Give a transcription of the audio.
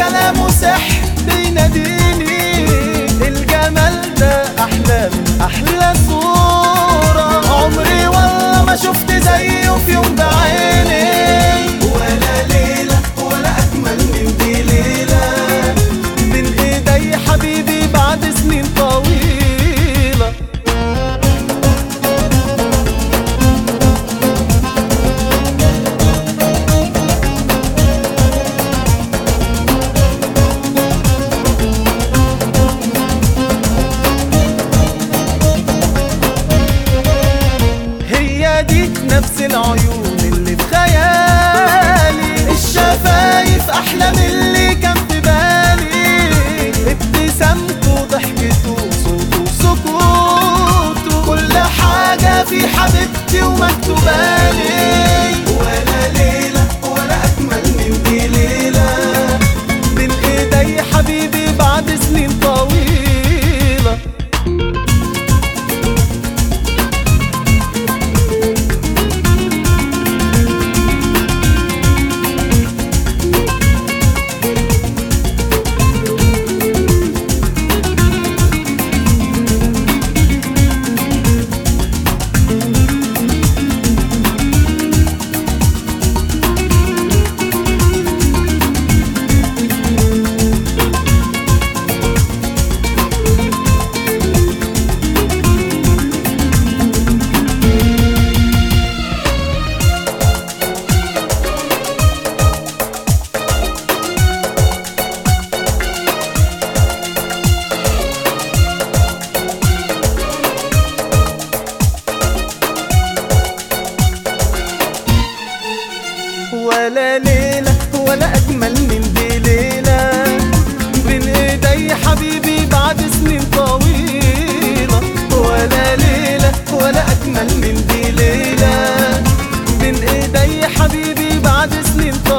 كلامه سحر بيناديني الجمال ده احلى من احلى صورة عمري والله ما شفت زيه في يوم بعيني ولا ليلة ولا اجمل من دي ليلة من ايدي حبيبي بعد سنين طويلة هي دي نفس العيون اللي في خيالي الشفايف احلى من اللي كان في بالي ابتسامته ضحكته صوته سكوته كل حاجة في حبيبتي ومكتوبالي ولا ليلة ولا أجمل من دي ليلة بين إيدي حبيبي بعد سنين طويلة ولا ليلة ولا أجمل من دي ليلة بين إيدي حبيبي بعد سنين طويلة ولا ليلة ولا أجمل من دي ليلة بين إيدي حبيبي بعد سنين طويلة